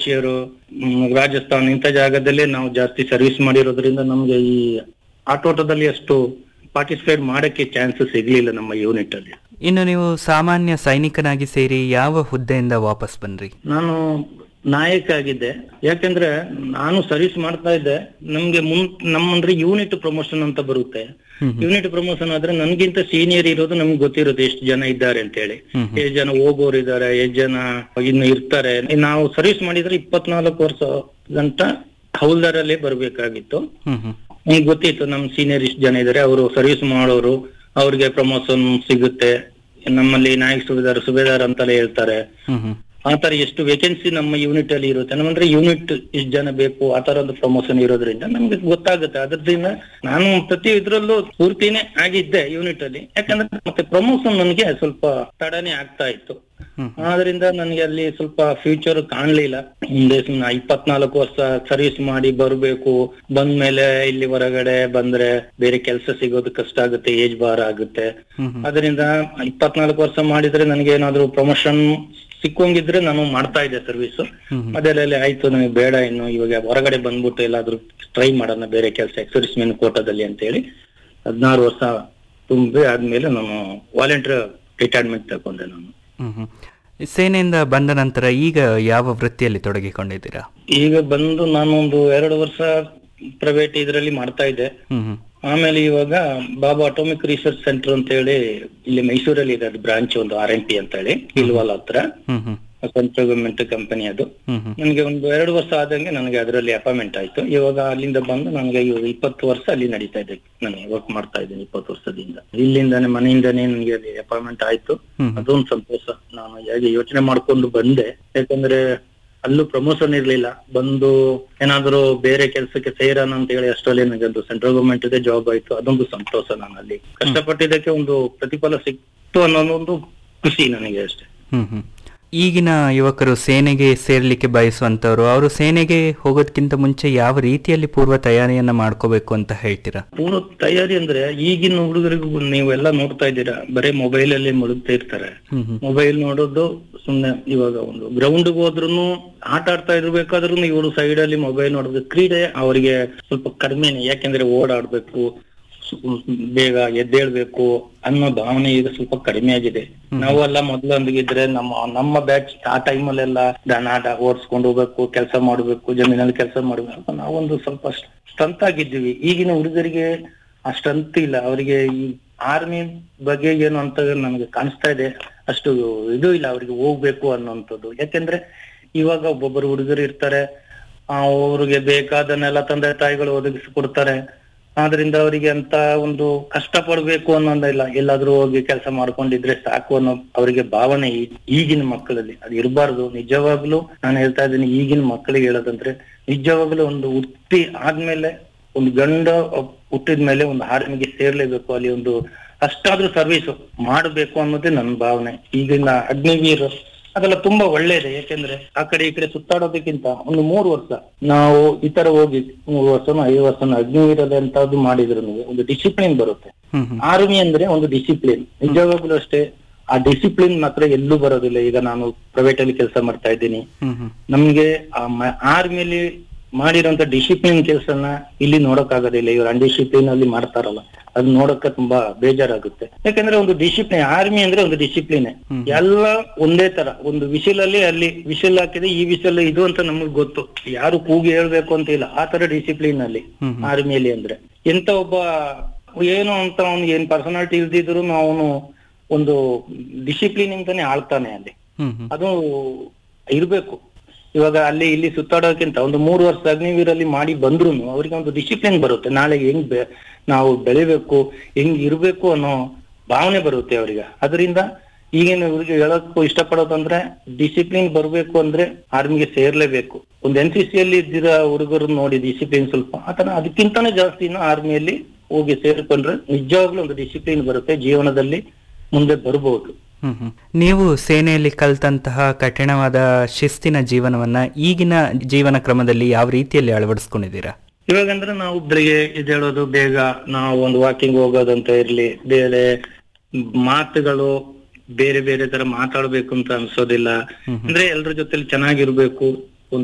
ಗ್ಲಾಷಿಯರು ರಾಜಸ್ಥಾನ್ ಇಂಥ ಜಾಗದಲ್ಲೇ ನಾವು ಜಾಸ್ತಿ ಸರ್ವಿಸ್ ಮಾಡಿರೋದ್ರಿಂದ ನಮ್ಗೆ ಈ ಆಟೋಟದಲ್ಲಿ ಅಷ್ಟು ಪಾರ್ಟಿಸಿಪೇಟ್ ಮಾಡಕ್ಕೆ ಚಾನ್ಸಸ್ ಸಿಗ್ಲಿಲ್ಲ ನಮ್ಮ ಯೂನಿಟ್ ಅಲ್ಲಿ ಇನ್ನು ನೀವು ಸಾಮಾನ್ಯ ಸೈನಿಕನಾಗಿ ಸೇರಿ ಯಾವ ಹುದ್ದೆಯಿಂದ ವಾಪಸ್ ಬಂದ್ರಿ ನಾನು ನಾಯಕ ಆಗಿದ್ದೆ ಯಾಕಂದ್ರೆ ನಾನು ಸರ್ವಿಸ್ ಮಾಡ್ತಾ ಇದ್ದೆ ನಮ್ಗೆ ಮುನ್ ನಮ್ಮಂದ್ರೆ ಯೂನಿಟ್ ಪ್ರಮೋಷನ್ ಅಂತ ಬರುತ್ತೆ ಯೂನಿಟ್ ಪ್ರಮೋಷನ್ ಆದ್ರೆ ನನ್ಗಿಂತ ಸೀನಿಯರ್ ಇರೋದು ನಮ್ಗೆ ಗೊತ್ತಿರುತ್ತೆ ಎಷ್ಟು ಜನ ಇದ್ದಾರೆ ಅಂತ ಹೇಳಿ ಎಷ್ಟು ಜನ ಹೋಗೋರು ಇದ್ದಾರೆ ಎಷ್ಟು ಜನ ಇನ್ನು ಇರ್ತಾರೆ ನಾವು ಸರ್ವಿಸ್ ಮಾಡಿದ್ರೆ ಇಪ್ಪತ್ನಾಲ್ಕು ವರ್ಷ ಗಂಟ ಹೌಲ್ದಾರಲ್ಲೇ ಬರ್ಬೇಕಾಗಿತ್ತು ಹ್ಮ್ ಹ್ಮ್ ನಿಮ್ಗೆ ಗೊತ್ತಿತ್ತು ನಮ್ ಸೀನಿಯರ್ ಇಷ್ಟು ಜನ ಇದಾರೆ ಅವರು ಸರ್ವಿಸ್ ಮಾಡೋರು ಅವ್ರಿಗೆ ಪ್ರಮೋಷನ್ ಸಿಗುತ್ತೆ ನಮ್ಮಲ್ಲಿ ನಾಯಕ್ ಸುಬೇದಾರ್ ಸುಬೇದಾರ್ ಅಂತಲೇ ಹೇಳ್ತಾರೆ ಹ್ಮ್ ಹ್ಮ್ ಆತರ ಎಷ್ಟು ವೇಕೆನ್ಸಿ ನಮ್ಮ ಯೂನಿಟ್ ಅಲ್ಲಿ ಇರುತ್ತೆ ನಮ್ಮಂದ್ರೆ ಯೂನಿಟ್ ಇಷ್ಟು ಜನ ಬೇಕು ಆ ತರ ಒಂದು ಪ್ರಮೋಷನ್ ಇರೋದ್ರಿಂದ ನಮ್ಗೆ ಗೊತ್ತಾಗುತ್ತೆ ಅದ್ರದಿಂದ ನಾನು ಪ್ರತಿ ಇದ್ರಲ್ಲೂ ಪೂರ್ತಿನೇ ಆಗಿದ್ದೆ ಯೂನಿಟ್ ಅಲ್ಲಿ ಯಾಕಂದ್ರೆ ಮತ್ತೆ ಪ್ರಮೋಷನ್ ನನಗೆ ಸ್ವಲ್ಪ ತಡನೆ ಆಗ್ತಾ ಇತ್ತು ಹ್ಮ್. ಆದ್ರಿಂದ ನನಗೆ ಅಲ್ಲಿ ಸ್ವಲ್ಪ ಫ್ಯೂಚರ್ ಕಾಣ್ಲಿಲ್ಲ ಮುಂದೆ ಸುಮ್ನೆ ಇಪ್ಪತ್ನಾಲ್ಕು ವರ್ಷ ಸರ್ವಿಸ್ ಮಾಡಿ ಬರ್ಬೇಕು ಬಂದ್ಮೇಲೆ ಇಲ್ಲಿ ಹೊರಗಡೆ ಬಂದ್ರೆ ಬೇರೆ ಕೆಲಸ ಸಿಗೋದು ಕಷ್ಟ ಆಗುತ್ತೆ ಏಜ್ ಬಾರ್ ಆಗುತ್ತೆ ಹ್ಮ್ ಹ್ಮ್. ಅದರಿಂದ ಇಪ್ಪತ್ನಾಲ್ಕು ವರ್ಷ ಮಾಡಿದ್ರೆ ನನಗೆ ಏನಾದ್ರು ಪ್ರಮೋಷನ್ ಸಿಕ್ಕಂಗಿದ್ರೆ ನಾನು ಮಾಡ್ತಾ ಇದ್ದೆ ಸರ್ವಿಸ್ ಹ್ಮ್ ಹ್ಮ್. ಅದರಲ್ಲಿ ಆಯ್ತು ನನಗೆ ಬೇಡ ಇನ್ನು ಇವಾಗ ಹೊರಗಡೆ ಬಂದ್ಬಿಟ್ಟು ಎಲ್ಲಾದ್ರೂ ಟ್ರೈ ಮಾಡೋಣ ಬೇರೆ ಕೆಲಸ ಎಕ್ಸರ್ವಿಸ್ಮೆನ್ ಕೋಟದಲ್ಲಿ ಅಂತ ಹೇಳಿ ಹದಿನಾರು ವರ್ಷ ತುಂಬಿ ಆದ್ಮೇಲೆ ನಾನು ವಾಲಂಟಿಯರ್ ರಿಟೈರ್ಮೆಂಟ್ ತಗೊಂಡೆ ನಾನು ಹ್ಮ್ ಹ್ಮ್. ಸೇನೆಯಿಂದ ಬಂದ ನಂತರ ಈಗ ಯಾವ ವೃತ್ತಿಯಲ್ಲಿ ತೊಡಗಿಕೊಂಡಿದ್ದೀರಾ ಈಗ ಬಂದು ನಾನು ಒಂದು ಎರಡು ವರ್ಷ ಪ್ರೈವೇಟ್ ಇದರಲ್ಲಿ ಮಾಡ್ತಾ ಇದ್ದೆ ಹ್ಮ್ ಹ್ಮ್ ಆಮೇಲೆ ಇವಾಗ ಬಾಬಾ ಅಟೋಮಿಕ್ ರಿಸರ್ಚ್ ಸೆಂಟರ್ ಅಂತ ಹೇಳಿ ಇಲ್ಲಿ ಮೈಸೂರಲ್ಲಿ ಇದೆ ಅದು ಬ್ರಾಂಚ್ ಒಂದು ಆರ್ ಎಂ ಪಿ ಅಂತ ಹೇಳಿ ಇಲ್ವಾಲ್ ಹತ್ರ ಹ್ಮ್ ಹ್ಮ್ ಸೆಂಟ್ರಲ್ ಗವರ್ಮೆಂಟ್ ಕಂಪನಿ ಅದು ಹ್ಮ್ ಹ್ಮ್ ನನಗೆ ಒಂದು ಎರಡು ವರ್ಷ ಆದಂಗೆ ನನಗೆ ಅದರಲ್ಲಿ ಅಪಾಯಿಂಟ್ಮೆಂಟ್ ಆಯ್ತು ಇವಾಗ ಅಲ್ಲಿಂದ ಬಂದು ನನಗೆ ಇವಾಗ ಇಪ್ಪತ್ತು ವರ್ಷ ಅಲ್ಲಿ ನಡೀತಾ ಇದೆ ನಾನು ವರ್ಕ್ ಮಾಡ್ತಾ ಇದ್ದೀನಿ ಇಪ್ಪತ್ತು ವರ್ಷದಿಂದ ಇಲ್ಲಿಂದಾನೆ ಮನೆಯಿಂದಾನೇ ನನಗೆ ಅಲ್ಲಿ ಅಪಾಯಿಂಟ್ಮೆಂಟ್ ಆಯ್ತು ಹ್ಮ್. ಅದೊಂದು ಸಂತೋಷ ನಾನು ಹೇಗೆ ಯೋಚನೆ ಮಾಡ್ಕೊಂಡು ಬಂದೆ ಯಾಕಂದ್ರೆ ಅಲ್ಲೂ ಪ್ರಮೋಷನ್ ಇರ್ಲಿಲ್ಲ ಬಂದು ಏನಾದ್ರು ಬೇರೆ ಕೆಲಸಕ್ಕೆ ಸೇರೋಣ ಅಂತ ಹೇಳಿ ಅಷ್ಟರಲ್ಲಿ ನನಗೆ ಒಂದು ಸೆಂಟ್ರಲ್ ಗವರ್ಮೆಂಟ್ ಇದೆ ಜಾಬ್ ಆಯ್ತು ಅದೊಂದು ಸಂತೋಷ ನಾನು ಅಲ್ಲಿ ಕಷ್ಟಪಟ್ಟಿದ್ದಕ್ಕೆ ಒಂದು ಪ್ರತಿಫಲ ಸಿಕ್ತು ಅನ್ನೋದೊಂದು ಖುಷಿ ನನಗೆ ಅಷ್ಟೇ ಹ್ಮ್ ಹ್ಮ್ ಈಗಿನ ಯುವಕರು ಸೇನೆಗೆ ಸೇರ್ಲಿಕ್ಕೆ ಬಯಸುವಂತವ್ರು ಅವರು ಸೇನೆಗೆ ಹೋಗೋದಕ್ಕಿಂತ ಮುಂಚೆ ಯಾವ ರೀತಿಯಲ್ಲಿ ಪೂರ್ವ ತಯಾರಿಯನ್ನ ಮಾಡ್ಕೋಬೇಕು ಅಂತ ಹೇಳ್ತೀರಾ ಪೂರ್ವ ತಯಾರಿ ಅಂದ್ರೆ ಈಗಿನ ಹುಡುಗರಿಗೂ ನೀವೆಲ್ಲ ನೋಡ್ತಾ ಇದ್ದೀರಾ ಬರೀ ಮೊಬೈಲ್ ಅಲ್ಲಿ ಮುಳುಗ್ತಾ ಇರ್ತಾರೆ ಹ್ಮ್ ಹ್ಮ್ ಮೊಬೈಲ್ ನೋಡೋದು ಸುಮ್ನೆ ಇವಾಗ ಒಂದು ಗ್ರೌಂಡ್ ಹೋದ್ರು ಆಟ ಆಡ್ತಾ ಇರ್ಬೇಕಾದ್ರೂ ಇವರು ಸೈಡ್ ಅಲ್ಲಿ ಮೊಬೈಲ್ ನೋಡೋದು ಕ್ರೀಡೆ ಅವರಿಗೆ ಸ್ವಲ್ಪ ಕಡಿಮೆನೆ ಯಾಕೆಂದ್ರೆ ಓಡಾಡ್ಬೇಕು ಸು- ಬೇಗ ಎದ್ದೇಳ್ಬೇಕು ಅನ್ನೋ ಭಾವನೆ ಈಗ ಸ್ವಲ್ಪ ಕಡಿಮೆ ಆಗಿದೆ ನಾವೆಲ್ಲ ಮೊದ್ಲೊಂದಿಗಿದ್ರೆ ನಮ್ಮ ನಮ್ಮ ಬ್ಯಾಚ್ ಆ ಟೈಮಲ್ಲೆಲ್ಲ ದನ ಆಟ ಓಡಿಸ್ಕೊಂಡು ಹೋಗ್ಬೇಕು ಕೆಲಸ ಮಾಡ್ಬೇಕು ಜಮೀನಲ್ಲಿ ಕೆಲಸ ಮಾಡ್ಬೇಕು ನಾವೊಂದು ಸ್ವಲ್ಪ ಸ್ಟ್ರಂತ್ ಆಗಿದ್ದೀವಿ ಈಗಿನ ಹುಡುಗರಿಗೆ ಆ ಸ್ಟ್ರೆಂತ್ ಇಲ್ಲ ಅವರಿಗೆ ಈ ಆರ್ಮಿ ಬಗ್ಗೆ ಏನು ಅಂತ ನಮ್ಗೆ ಕಾಣಿಸ್ತಾ ಇದೆ ಅಷ್ಟು ಇದು ಇಲ್ಲ ಅವರಿಗೆ ಹೋಗ್ಬೇಕು ಅನ್ನೋಂಥದ್ದು ಯಾಕೆಂದ್ರೆ ಇವಾಗ ಒಬ್ಬೊಬ್ಬರು ಹುಡುಗರು ಇರ್ತಾರೆ ಆ, ಅವ್ರಿಗೆ ಬೇಕಾದನ್ನೆಲ್ಲ ತಂದೆ ತಾಯಿಗಳು ಒದಗಿಸಿ ಕೊಡ್ತಾರೆ ಆದ್ರಿಂದ ಅವರಿಗೆ ಅಂತ ಒಂದು ಕಷ್ಟ ಪಡ್ಬೇಕು ಅನ್ನೋದಿಲ್ಲ ಎಲ್ಲಾದ್ರೂ ಹೋಗಿ ಕೆಲಸ ಮಾಡ್ಕೊಂಡಿದ್ರೆ ಸಾಕು ಅನ್ನೋ ಅವರಿಗೆ ಭಾವನೆ ಈ- ಈಗಿನ ಮಕ್ಕಳಲ್ಲಿ ಅದು ಇರಬಾರ್ದು ನಿಜವಾಗ್ಲೂ ನಾನು ಹೇಳ್ತಾ ಇದ್ದೀನಿ ಈಗಿನ ಮಕ್ಕಳಿಗೆ ಹೇಳೋದಂದ್ರೆ ನಿಜವಾಗ್ಲೂ ಒಂದು ಹುಟ್ಟಿ ಆದ್ಮೇಲೆ ಒಂದು ಗಂಡ ಹುಟ್ಟಿದ ಮೇಲೆ ಒಂದು ಆರ್ಮಿಗೆ ಸೇರ್ಲೇಬೇಕು ಅಲ್ಲಿ ಒಂದು ಅಷ್ಟಾದ್ರೂ ಸರ್ವಿಸ್ ಮಾಡಬೇಕು ಅನ್ನೋದೇ ನನ್ನ ಭಾವನೆ ಈಗಿನ ಅಗ್ನಿವೀರ್ ಅದೆಲ್ಲ ತುಂಬಾ ಒಳ್ಳೇದೆ ಯಾಕೆಂದ್ರೆ ಆ ಕಡೆ ಈ ಕಡೆ ಸುತ್ತಾಡೋದಕ್ಕಿಂತ ಒಂದು ಮೂರು ವರ್ಷ ನಾವು ಈ ತರ ಹೋಗಿ ಮೂರು ವರ್ಷನೋ ಐದು ವರ್ಷನೋ ಅಗ್ನಿವೀರದ ಅಂತದ್ದು ಮಾಡಿದ್ರು ಒಂದು ಡಿಸಿಪ್ಲಿನ್ ಬರುತ್ತೆ ಹ್ಮ್ ಹ್ಮ್ ಆರ್ಮಿ ಅಂದ್ರೆ ಒಂದು ಡಿಸಿಪ್ಲಿನ್ ನಿಜವಾಗ್ಲೂ ಅಷ್ಟೇ ಆ ಡಿಸಿಪ್ಲಿನ್ ಮಾತ್ರ ಎಲ್ಲೂ ಬರೋದಿಲ್ಲ ಈಗ ನಾನು ಪ್ರೈವೇಟ್ ಅಲ್ಲಿ ಕೆಲಸ ಮಾಡ್ತಾ ಇದ್ದೀನಿ ಹ್ಮ್ ಹ್ಮ್ ನಮ್ಗೆ ಆರ್ಮಿಯಲ್ಲಿ ಮಾಡಿರೋಂತ ಡಿಸಿಪ್ಲಿನ್ ಕೆಲಸನ ಇಲ್ಲಿ ನೋಡಕ್ ಆಗೋದಿಲ್ಲ ಇವ್ರು ಅನ್ಡಿಸಿಪ್ಲಿನ್ ಅಲ್ಲಿ ಮಾಡ್ತಾರಲ್ಲ ಅದು ನೋಡಕ್ಕೆ ತುಂಬಾ ಬೇಜಾರಾಗುತ್ತೆ ಯಾಕಂದ್ರೆ ಒಂದು ಡಿಸಿಪ್ಲಿನ್ ಆರ್ಮಿ ಅಂದ್ರೆ ಒಂದು ಡಿಸಿಪ್ಲಿನ್ ಎಲ್ಲ ಒಂದೇ ತರ ಒಂದು ವಿಸಿಲ್ ಅಲ್ಲಿ ಅಲ್ಲಿ ವಿಸಿಲ್ ಹಾಕಿದ್ರೆ ಈ ವಿಸಿಲ್ ಇದು ಅಂತ ನಮಗ್ ಗೊತ್ತು ಯಾರು ಕೂಗಿ ಹೇಳ್ಬೇಕು ಅಂತ ಇಲ್ಲ ಆ ತರ ಡಿಸಿಪ್ಲಿನ್ ಅಲ್ಲಿ ಹ್ಮ್ ಹ್ಮ್. ಆರ್ಮಿಯಲ್ಲಿ ಅಂದ್ರೆ ಎಂತ ಒಬ್ಬ ಏನು ಅಂತ ಅವ್ನಿಗೆ ಏನ್ ಪರ್ಸನಾಲಿಟಿ ಇಲ್ದಿದ್ರು ಅವನು ಒಂದು ಡಿಸಿಪ್ಲಿನ್ ಇಂದಾನೆ ಆಳ್ತಾನೆ ಅಲ್ಲಿ ಹ್ಮ್ ಹ್ಮ್ ಅದು ಇರ್ಬೇಕು ಇವಾಗ ಅಲ್ಲಿ ಇಲ್ಲಿ ಸುತ್ತಾಡೋಕ್ಕಿಂತ ಒಂದು ಮೂರು ವರ್ಷ ಅಗ್ನಿವೀರಲ್ಲಿ ಮಾಡಿ ಬಂದ್ರು ಅವ್ರಿಗೆ ಒಂದು ಡಿಸಿಪ್ಲಿನ್ ಬರುತ್ತೆ ನಾಳೆ ಹೆಂಗ್ ಬೆ- ನಾವು ಬೆಳಿಬೇಕು ಹೆಂಗ್ ಇರ್ಬೇಕು ಅನ್ನೋ ಭಾವನೆ ಬರುತ್ತೆ ಅವರಿಗೆ ಅದರಿಂದ ಈಗಿನ ಇವ್ರಿಗೆ ಹೇಳಕ್ಕೂ ಇಷ್ಟಪಡೋದಂದ್ರೆ ಡಿಸಿಪ್ಲಿನ್ ಬರ್ಬೇಕು ಅಂದ್ರೆ ಆರ್ಮಿಗೆ ಸೇರ್ಲೇಬೇಕು ಒಂದು ಎನ್ ಸಿ ಸಿ ಅಲ್ಲಿ ಇದ್ದಿರೋ ಹುಡುಗರು ನೋಡಿ ಡಿಸಿಪ್ಲಿನ್ ಸ್ವಲ್ಪ ಆತರ ಅದಕ್ಕಿಂತಾನೆ ಜಾಸ್ತಿ ಇನ್ನು ಆರ್ಮಿಯಲ್ಲಿ ಹೋಗಿ ಸೇರ್ಕೊಂಡ್ರೆ ನಿಜವಾಗ್ಲೂ ಒಂದು ಡಿಸಿಪ್ಲಿನ್ ಬರುತ್ತೆ ಜೀವನದಲ್ಲಿ ಮುಂದೆ ಬರ್ಬೋದು ಹ್ಮ್ ಹ್ಮ್. ನೀವು ಸೇನೆಯಲ್ಲಿ ಕಲ್ತಂತಹ ಕಠಿಣವಾದ ಶಿಸ್ತಿನ ಜೀವನವನ್ನ ಈಗಿನ ಜೀವನ ಕ್ರಮದಲ್ಲಿ ಯಾವ ರೀತಿಯಲ್ಲಿ ಅಳವಡಿಸ್ಕೊಂಡಿದ್ದೀರಾ ಇವಾಗಂದ್ರೆ ನಾವು ಬೆಳಿಗ್ಗೆ ಎದ್ದೇಳೋದು ಬೇಗ ನಾವು ಒಂದು ವಾಕಿಂಗ್ ಹೋಗೋದಂತ ಇರ್ಲಿ ಬೇರೆ ಮಾತುಗಳು ಬೇರೆ ಬೇರೆ ತರ ಮಾತಾಡ್ಬೇಕು ಅಂತ ಅನ್ಸೋದಿಲ್ಲ ಅಂದ್ರೆ ಎಲ್ರ ಜೊತೆಲಿ ಚೆನ್ನಾಗಿರ್ಬೇಕು